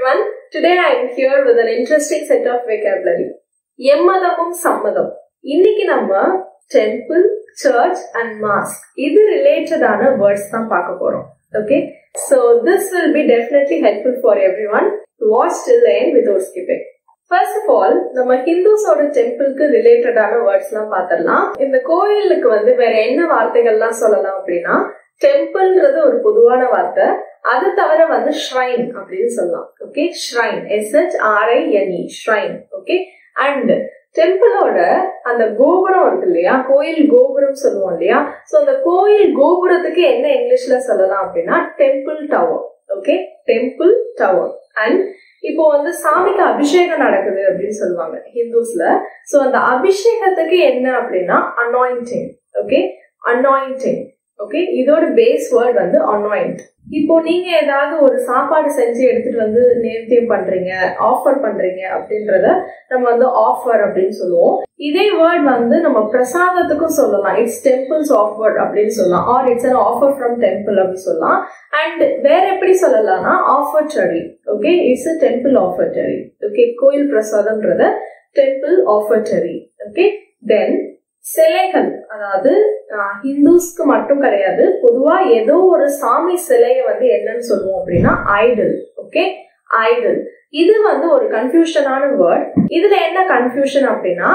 everyone. Today I am here with an interesting set of vocabulary. எம்மதமும் சம்மதம் இன்னைக்கு நம்ம temple search and mask இது ரிலேட்டடான வேர்ட்ஸ் தான் பார்க்க போறோம் okay so this will be definitely helpful for everyone watch till end without skipping first of all நம்ம ஹிந்துஸோட டெம்பிளுக்கு ரிலேட்டடான வேர்ட்ஸ் எல்லாம் பார்த்துடலாம் இந்த கோயிலுக்கு வந்து வேற என்ன வார்த்தைகள்லாம் சொல்லலாம் அப்படின்னா டெம்பிள்ன்றது ஒரு பொதுவான வார்த்தை அது தவிர வந்து ஷ்ரைன் அப்படின்னு சொல்லலாம் okay shrine S H R I N E shrine okay and டெம்பிளோட அந்த கோபுரம் இருக்கு இல்லையா கோயில் கோபுரம் சொல்லுவோம் இல்லையா சோ அந்த கோயில் கோபுரத்துக்கு என்ன இங்கிலீஷ்ல சொல்லலாம் அப்படின்னா temple tower okay temple tower and இப்போ வந்து சாமிக்கு அபிஷேகம் நடக்குது அப்படின்னு சொல்லுவாங்க ஹிந்துஸ்ல சோ அந்த அபிஷேகத்துக்கு என்ன அப்படின்னா அனாயிண்டிங் ஓகே அனாயிண்டிங் ஓகே இதோட பேஸ் வேர்ட் வந்து அனாயிண்ட் இப்போ நீங்க ஏதாவது ஒரு சாப்பாடு செஞ்சு எடுத்துட்டு வந்து நேர்த்தியம் பண்றீங்க ஆஃபர் பண்றீங்க அப்படின்றத நம்ம வந்து ஆஃபர் அப்படின்னு சொல்லுவோம் இதே வேர்ட் வந்து நம்ம பிரசாதத்துக்கும் சொல்லலாம் இட்ஸ் டெம்பிள்ஸ் ஆஃபர் அப்படின்னு சொல்லலாம் or it's an offer from temple அப்படின்னு சொல்லலாம் அண்ட் வேற எப்படி சொல்லலாம்னா offertory okay it's a temple offertory okay கோயில் பிரசாதம்ன்றத temple offertory okay then சிலைகள் அதாவது ஹிந்துஸ்க்கு மட்டும் கிடையாது பொதுவா ஏதோ ஒரு சாமி சிலைய வந்து என்னன்னு சொல்லுவோம் அப்படின்னா ஐடல் ஓகே ஐடல் இது வந்து ஒரு கன்ஃபியூஷனான வேர்ட் இதுல என்ன கன்ஃபியூஷன் அப்படின்னா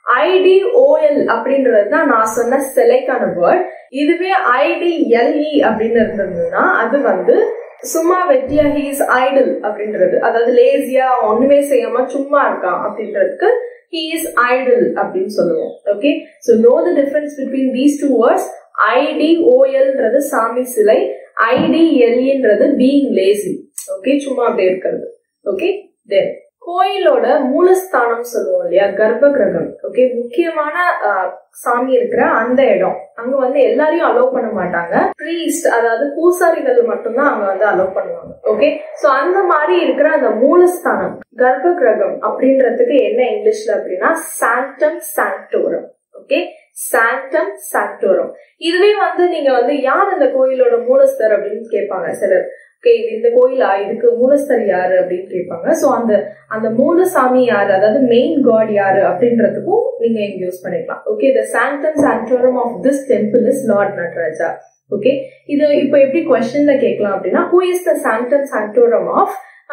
ஐடிஓஎல் அப்படின்றது தான் நான் சொன்ன சிலைக்கான வேர்ட் இதுவே ஐடிஎல்இ அப்படின்னு இருந்ததுன்னா அது வந்து சும்மா வெட்டியா ஹீஸ் ஐடல் அப்படின்றது அதாவது லேசியா ஒண்ணுமே செய்யாம சும்மா இருக்கான் அப்படின்றதுக்கு he is idle அப்படின்னு சொல்லுவோம் okay so know the difference between these two words ஐடிஓஎல்ன்றது சாமி சிலை ஐடிஎல்இன்றது பீயிங் லேசி ஓகே சும்மா அப்படியே இருக்கிறது ஓகே தென் கோயிலோட மூலஸ்தானம் சொல்லுவோம் இல்லையா கர்ப்ப கிரகம் ஓகே முக்கியமான சாமி இருக்கிற அந்த இடம் அங்க வந்து எல்லாரையும் அலோவ் பண்ண மாட்டாங்க ப்ரீஸ்ட் அதாவது பூசாரிகள் மட்டும்தான் அங்க வந்து அலோவ் பண்ணுவாங்க ஓகே சோ அந்த மாதிரி இருக்கிற அந்த மூலஸ்தானம் கர்ப்ப கிரகம் அப்படின்றதுக்கு என்ன இங்கிலீஷ்ல அப்படின்னா சாங்டம் சாங்டோரம் ஓகே சாங்டம் சாங்டோரம் இதுவே வந்து நீங்க வந்து யார் அந்த கோயிலோட மூலஸ்தர் அப்படின்னு கேட்பாங்க சிலர் ஓகே இது இந்த கோயிலா இதுக்கு மூலஸ்தர் யாரு அப்படின்னு கேட்பாங்க சோ அந்த அந்த மூலசாமி யாரு அதாவது மெயின் காட் யாரு அப்படின்றதுக்கும் நீங்க இங்க யூஸ் பண்ணிக்கலாம் okay the sanctum sanctorum of this temple is lord Nataraja okay இது இப்போ எப்படி கொஸ்டின்ல கேட்கலாம் அப்படின்னா who is the sanctum sanctorum of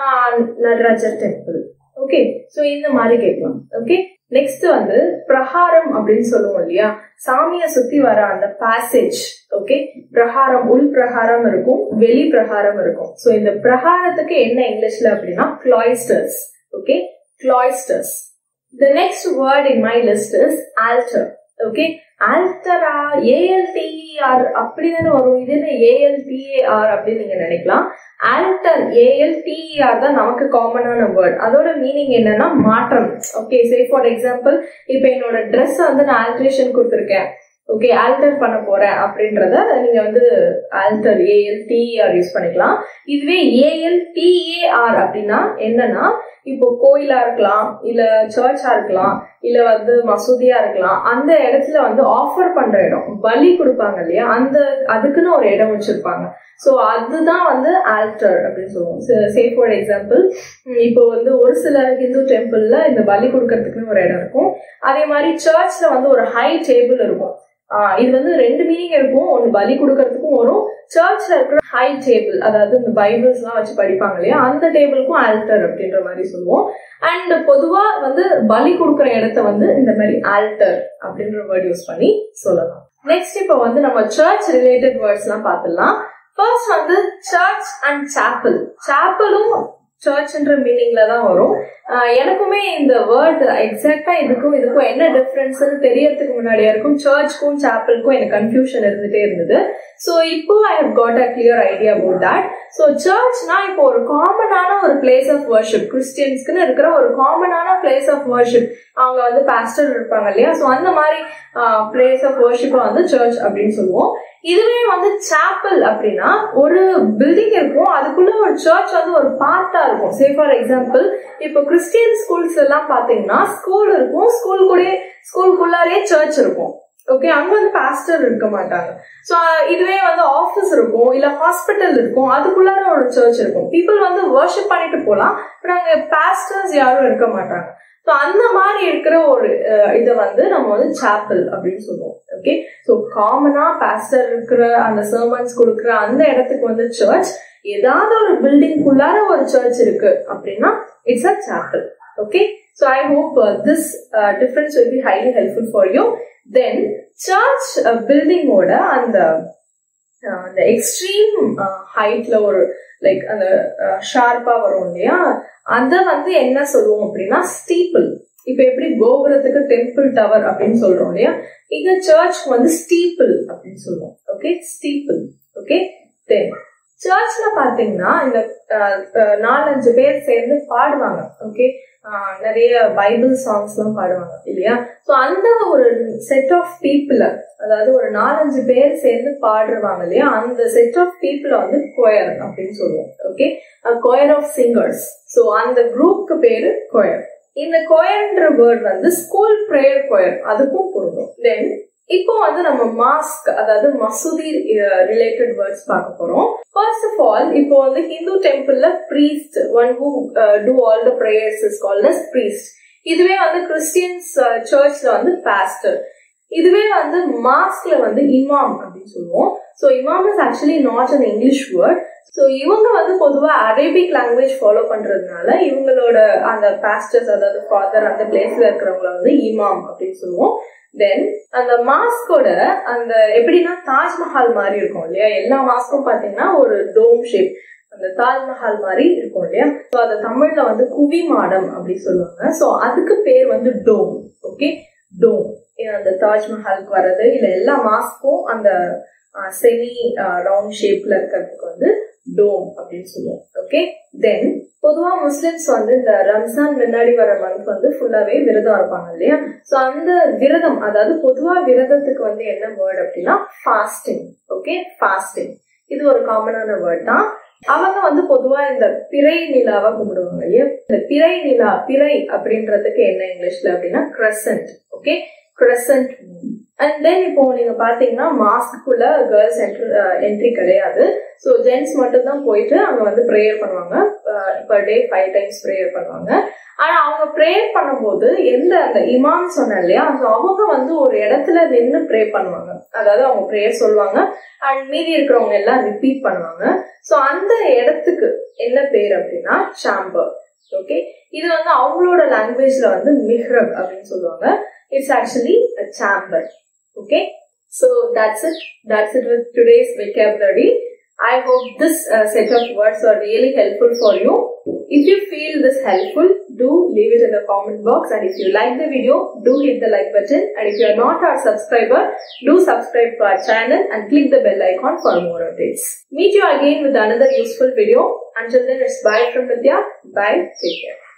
Natarajar temple okay so இந்த மாதிரி கேட்கலாம் ஓகே நெக்ஸ்ட் வந்து பிரகாரம் அப்படின்னு சொல்லுவோம் இல்லையா சாமிய சுத்தி வர அந்த பேசேஜ் ஓகே பிரகாரம் உள் பிரகாரம் இருக்கும் வெளி பிரகாரம் இருக்கும் சோ இந்த பிரகாரத்துக்கு என்ன இங்கிலீஷ்ல அப்படின்னா cloisters okay cloisters the next word in my list is altar okay ஆல்டரா ஏஎல்டிஆர் அப்படிதானே வரும் இது என்ன ஏஎல்டிஏஆர் அப்படின்னு நீங்க நினைக்கலாம் ஆல்டர் ஏஎல்டிஆர் தான் நமக்கு காமனான வேர்ட் அதோட மீனிங் என்னன்னா மாற்றம் ஓகே சே ஃபார் எக்ஸாம்பிள் இப்போ என்னோட ட்ரெஸ் வந்து நான் ஆல்ட்ரேஷன் கொடுத்துருக்கேன் ஓகே ஆல்டர் பண்ண போறேன் அப்படின்றத நீங்க வந்து ஆல்டர் ஏஎல் டிஆர் யூஸ் பண்ணிக்கலாம் இதுவே ஏஎல் டிஏஆர் அப்படின்னா என்னன்னா இப்போ கோயிலா இருக்கலாம் இல்ல சர்ச்சா இருக்கலாம் இல்ல வந்து மசூதியா இருக்கலாம் அந்த இடத்துல வந்து ஆஃபர் பண்ற இடம் பலி கொடுப்பாங்க இல்லையா அந்த அதுக்குன்னு ஒரு இடம் வச்சிருப்பாங்க ஸோ அதுதான் வந்து ஆல்டர் அப்படின்னு சொல்லுவோம் சே ஃபார் எக்ஸாம்பிள் இப்போ வந்து ஒரு சில ஹிந்து டெம்பிள்ல இந்த பலி கொடுக்கறதுக்குன்னு ஒரு இடம் இருக்கும் அதே மாதிரி சர்ச்ல வந்து ஒரு ஹை டேபிள் இருக்கும் இது வந்து ரெண்டு மீனிங் இருக்கும் ஒன்று பலி கொடுக்கறதுக்கும் வரும் சர்ச்ல இருக்கிற ஹை டேபிள் அதாவது இந்த பைபிள்ஸ் எல்லாம் வச்சு படிப்பாங்க இல்லையா அந்த டேபிளுக்கும் ஆல்டர் அப்படின்ற மாதிரி சொல்லுவோம் அண்ட் பொதுவா வந்து பலி கொடுக்குற இடத்த வந்து இந்த மாதிரி ஆல்டர் அப்படின்ற வேர்ட் யூஸ் பண்ணி சொல்லலாம் நெக்ஸ்ட் இப்போ வந்து நம்ம சர்ச் ரிலேட்டட் வேர்ட்ஸ் எல்லாம் பார்த்துடலாம் ஃபர்ஸ்ட் வந்து சர்ச் அண்ட் சாப்பிள் சாப்பிளும் சர்ச்ன்ற மீனிங்ல தான் வரும் எனக்குமே இந்த வேர்ட் எக்ஸாக்டா இதுக்கும் இதுக்கும் என்ன டிஃபரன்ஸ்னு தெரியறதுக்கு முன்னாடியா இருக்கும் சர்ச்க்கும் சாப்பிளுக்கும் எனக்கு கன்ஃபியூஷன் இருந்துட்டே இருந்தது ஸோ இப்போ I have got a clear idea about that so சர்ச்னா இப்போ ஒரு காமனான ஒரு பிளேஸ் ஆஃப் வர்ஷிப் கிறிஸ்டியன்ஸ்க்குன்னு இருக்கிற ஒரு காமனான பிளேஸ் ஆஃப் வர்ஷிப் அவங்க வந்து பாஸ்டர் இருப்பாங்க இல்லையா ஸோ அந்த மாதிரி பிளேஸ் ஆஃப் வர்ஷிப்பை வந்து சர்ச் அப்படின்னு சொல்லுவோம் இதுவே வந்து சாப்பல் அப்படின்னா ஒரு பில்டிங் இருக்கும் அதுக்குள்ள ஒரு சர்ச் வந்து ஒரு பார்ட்டா இருக்கும் சே ஃபார் எக்ஸாம்பிள் இப்போ கிறிஸ்டியன் ஸ்கூல்ஸ் எல்லாம் பாத்தீங்கன்னா ஸ்கூல் இருக்கும் ஸ்கூல் கூட ஸ்கூலுக்குள்ளாரே சர்ச் இருக்கும் ஓகே அங்க வந்து பாஸ்டர் இருக்க மாட்டாங்க ஸோ இதுவே வந்து ஆஃபீஸ் இருக்கும் இல்ல ஹாஸ்பிட்டல் இருக்கும் அதுக்குள்ளார ஒரு சர்ச் இருக்கும் பீப்புள் வந்து வர்ஷிப் பண்ணிட்டு போகலாம் பட் அங்க பாஸ்டர்ஸ் யாரும் இருக்க மாட்டாங்க ஸோ அந்த மாதிரி இருக்கிற ஒரு இதை வந்து நம்ம வந்து சாப்பல் அப்படின்னு சொல்லுவோம் ஓகே ஸோ காமனா பாஸ்டர் இருக்கிற அந்த சர்மன்ஸ் கொடுக்குற அந்த இடத்துக்கு வந்து சர்ச் ஏதாவது ஒரு பில்டிங்குள்ளார ஒரு சர்ச் இருக்கு அப்படின்னா it's a chapel okay so I hope this difference will be highly helpful for you then church பில்டிங்கோட அந்த அந்த எக்ஸ்ட்ரீம் ஹைட்ல ஒரு லைக் அந்த ஷார்ப்பா வரும் இல்லையா அத வந்து என்ன சொல்லுவோம் அப்படின்னா ஸ்டீப்பிள் இப்ப எப்படி கோபுரத்துக்கு டெம்பிள் டவர் அப்படின்னு சொல்றோம் இல்லையா இங்க சர்ச் வந்து ஸ்டீப்பிள் அப்படின்னு சொல்லுவோம் ஓகே ஸ்டீப்பிள் ஓகே தென் சர்ச்ல பாத்தீங்கன்னா இந்த நாலஞ்சு பேர் சேர்ந்து பாடுவாங்க ஓகே நிறைய பைபிள் சாங்ஸ் எல்லாம் பாடுவாங்க இல்லையா ஸோ அந்த ஒரு செட் ஆஃப் பீப்புள அதாவது ஒரு நாலஞ்சு பேர் சேர்ந்து பாடுவாங்க இல்லையா அந்த செட் ஆஃப் பீப்புள வந்து கொயர் அப்படின்னு சொல்லுவோம் okay choir of singers so அந்த குரூப்க்கு பேரு கொயர் இந்த கொயர்ன்ற வேர்ட் வந்து ஸ்கூல் ப்ரேயர் கொயர் அதுக்கும் பொருந்தும் தென் இப்போ வந்து நம்ம மாஸ்க் அதாவது மசூதி ரிலேட்டட் வேர்ட்ஸ் பார்க்க போறோம் ஃபர்ஸ்ட் ஆஃப் ஆல் இப்போ வந்து ஹிந்து டெம்பிள்ல priest one who do all the prayers is called as priest இதுவே வந்து கிறிஸ்டியன்ஸ் சர்ச்ல வந்து பாஸ்டர் இதுவே வந்து மாஸ்க்ல வந்து இமாம் அப்படின்னு சொல்லுவோம் so imam is actually not an English word so இவங்க வந்து பொதுவாக அரேபிக் லாங்குவேஜ் ஃபாலோ பண்றதுனால இவங்களோட அந்த பாஸ்டர்ஸ் அதாவது ஃபாதர் அந்த பிளேஸ்ல இருக்கிறவங்கள வந்து இமாம் அப்படின்னு சொல்லுவோம் தென் அந்த மாஸ்கோட அந்த எப்படின்னா தாஜ்மஹால் மாதிரி இருக்கும் இல்லையா எல்லா மாஸ்க்கும் பாத்தீங்கன்னா ஒரு டோம் ஷேப் அந்த தாஜ்மஹால் மாதிரி இருக்கும் இல்லையா ஸோ அதை தமிழ்ல வந்து குவி மாடம் அப்படி சொல்லுவாங்க ஸோ அதுக்கு பேர் வந்து டோம் ஓகே டோம் அந்த தாஜ்மஹாலுக்கு வர்றது இல்ல எல்லா மாஸ்க்கும் அந்த செமி ரவுண்ட் ஷேப்ல இருக்கிறதுக்கு வந்து டோம் அப்படின்னு சொல்லுவோம் ஓகே தென் பொதுவா முஸ்லிம்ஸ் வந்து இந்த ரம்ஜான் முன்னாடி வர மந்த் வந்து ஃபுல்லாவே விரதம் இருப்பாங்க இல்லையா சோ அந்த விரதம் அதாவது பொதுவா விரதத்துக்கு வந்து என்ன வேர்ட் அப்படின்னா ஃபாஸ்டிங் ஓகே ஃபாஸ்டிங் இது ஒரு காமனான வேர்ட் தான் அவங்க வந்து பொதுவா இந்த பிறை நிலாவை கும்பிடுவாங்க இல்லையா இந்த பிறை நிலா பிறை அப்படின்றதுக்கு என்ன இங்கிலீஷ்ல அப்படின்னா crescent okay crescent and then இப்போ நீங்க பாத்தீங்கன்னா மாஸ்க்குள்ள கேர்ள்ஸ் என்ட்ரி என்ட்ரி கிடையாது ஸோ ஜென்ட்ஸ் மட்டும் தான் போயிட்டு அங்க வந்து ப்ரேயர் பண்ணுவாங்க per day five times prayer பண்ணுவாங்க ஆனா அவங்க ப்ரேயர் பண்ணும்போது எந்த அந்த இமாம் சொன்ன இல்லையா ஸோ அவங்க வந்து ஒரு இடத்துல நின்று ப்ரே பண்ணுவாங்க அதாவது அவங்க ப்ரேயர் சொல்லுவாங்க அண்ட் மீதி இருக்கிறவங்க எல்லாம் ரிப்பீட் பண்ணுவாங்க ஸோ அந்த இடத்துக்கு என்ன பேர் அப்படின்னா சாம்பர் ஓகே இது வந்து அவங்களோட லாங்குவேஜ்ல வந்து மிஹ்ரப் அப்படின்னு சொல்லுவாங்க it's actually a chamber okay so that's it that's it with today's vocabulary i hope this uh, set of words are really helpful for you if you feel this helpful do leave it in the comment box and if you like the video do hit the like button and if you are not our subscriber do subscribe to our channel and click the bell icon for more updates meet you again with another useful video until then it's bye from vidya bye take care